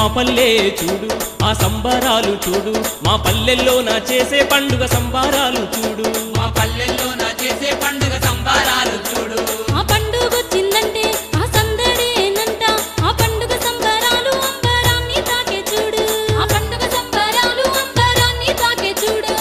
మా పల్లె చూడు ఆ సంబరాలు చూడు మా పల్లెల్లో నా చేసే పండుగ సంబరాలు చూడు మా పల్లెల్లో నా చేసే పండుగ సంబారాలు చూడు ఆ పండుగొచ్చిందంటే ఆ సందడేనంట ఆ పండుగ సంబరాలు అంబరాన్ని తాకే చూడు ఆ పండుగ సంబరాలు అంబరాన్ని తాకే చూడు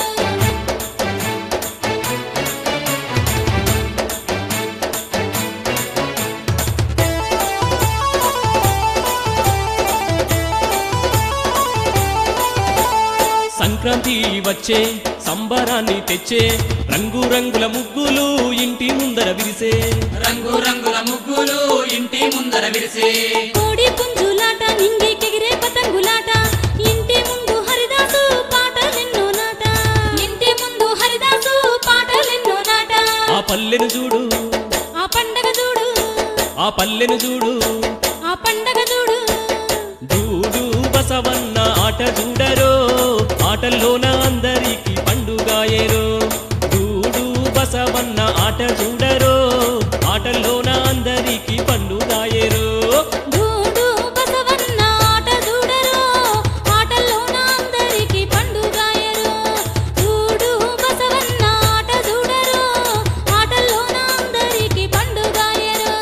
సంక్రాంతి వచ్చే సంబరాన్ని తెచ్చే రంగు రంగుల ముగ్గులు ఇంటి ముందర విరిసే రంగు రంగుల ముగ్గులు ఇంటి ముందర విరిసే కోడి పుంజులాట నింగికెగిరే పతంగులాట ఇంటి ముందు హరిదాసు పాటలెన్నో నాట ఇంటి ముందు హరిదాసు పాటలెన్నో నాట ఆ పల్లెను చూడు ఆ పండగ చూడు ఆ పల్లెను చూడు ఆ పండగ చూడు చూడు బసవన్న ఆట చూడరో ఆటల్లోన అందరికి పండుగాయేరో చూడు బసవన్న ఆట చూడరో ఆటల్లోన అందరికి పండుగాయేరో చూడు బసవన్న ఆట చూడరు ఆటల్లోన అందరికి పండుగాయరు చూడు బసవన్న ఆట చూడరు ఆటల్లోన అందరికి పండుగాయరు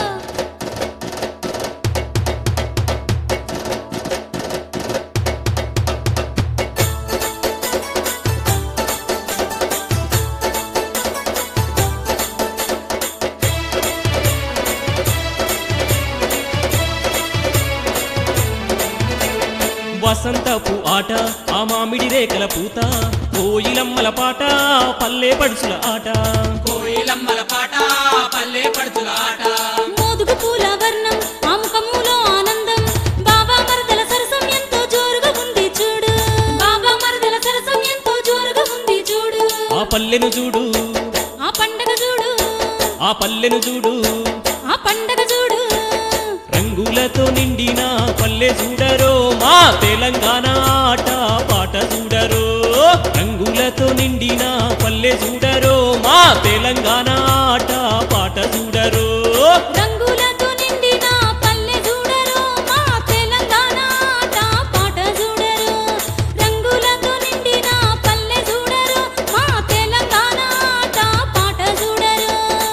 వసంతపు ఆట ఆ మామిడి రేఖల పూత కోయిలమ్మల పాట పల్లె పడుచుల ఆట కోయిలమ్మల పాట పల్లె పడుచుల ఆట మోదుగు పూల వర్ణం ఆ ముఖములో ఆనందం బాబా మరదల సరసం ఎంతో జోరుగా ఉంది చూడు బాబా మరదల సరసం ఎంతో జోరుగా ఉంది చూడు ఆ పల్లెను చూడు ఆ పండగ చూడు ఆ పల్లెను చూడు ఆ పండగ చూడు రంగులతో నిండిన పల్లె చూడరో మా తెలంగాణ ఆట పాట చూడరో రంగులతో నిండిన పల్లె చూడరో మా తెలంగాణ ఆట పాట చూడరో రంగులతో నిండిన పల్లె చూడరు మా తెలంగాణ ఆట పాట చూడరు రంగులతో నిండిన పల్లె చూడరు మా తెలంగాణ ఆట పాట చూడరు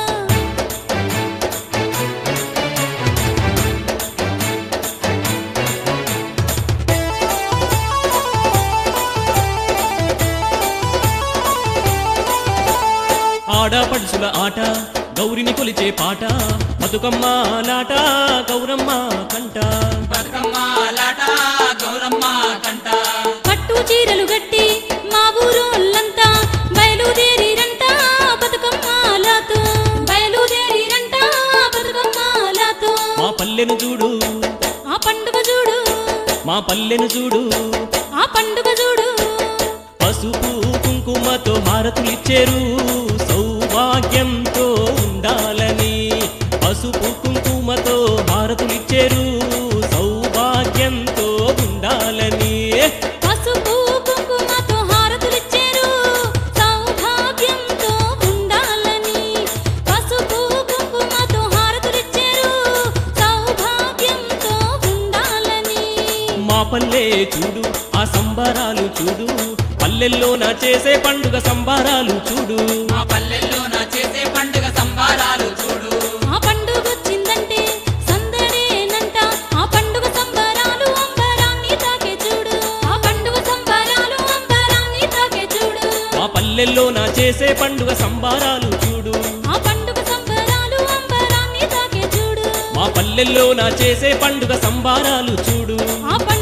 ఆడపడుచుల ఆట గౌరిని కొలిచే పాట బతుకమ్మ లాట గౌరమ్మ కంట బతుకమ్మ లాట గౌరమ్మ కంట పట్టు చీరలు గట్టి మా ఊరోళ్ళంతా బయలుదేరిరంట బతుకమ్మాలతో బయలుదేరిరంట బతుకమ్మాలతో మా పల్లెను చూడు ఆ పండుగ చూడు మా పల్లెను చూడు ఆ పండుగ చూడు పసుపు కుంకుమతో హారతులిచ్చేరు సౌభాగ్యంతో ఉండాలని పసుపు కుంకుమతో హారతులిచ్చేరు సౌభాగ్యంతో ఉండాలని పసుపు కుంకుమతో హారతులిచ్చారు సౌభాగ్యంతో ఉండాలని పసుపు కుంకుమతో హారతులిచ్చారు సౌభాగ్యంతో ఉండాలని మా పల్లె చూడు ఆ సంబరాలు చూడు పల్లెల్లో నా చేసే పండుగ సంబరాలు చూడు మా పల్లెల్లో నా చేసే పండుగ సంబారాలు చూడు ఆ పండుగొచ్చిందంటే సందడేనంట ఆ పండుగ సంబరాలు అంబరాన్ని తాకే చూడు ఆ పండుగ సంబరాలు అంబరాన్ని తాకే చూడు మా పల్లెల్లో నా చేసే పండుగ సంబరాలు చూడు ఆ పండుగ సంబరాలు అంబరాన్ని తాకే చూడు మా పల్లెల్లో నా చేసే పండుగ సంబారాలు చూడు ఆ పండుగ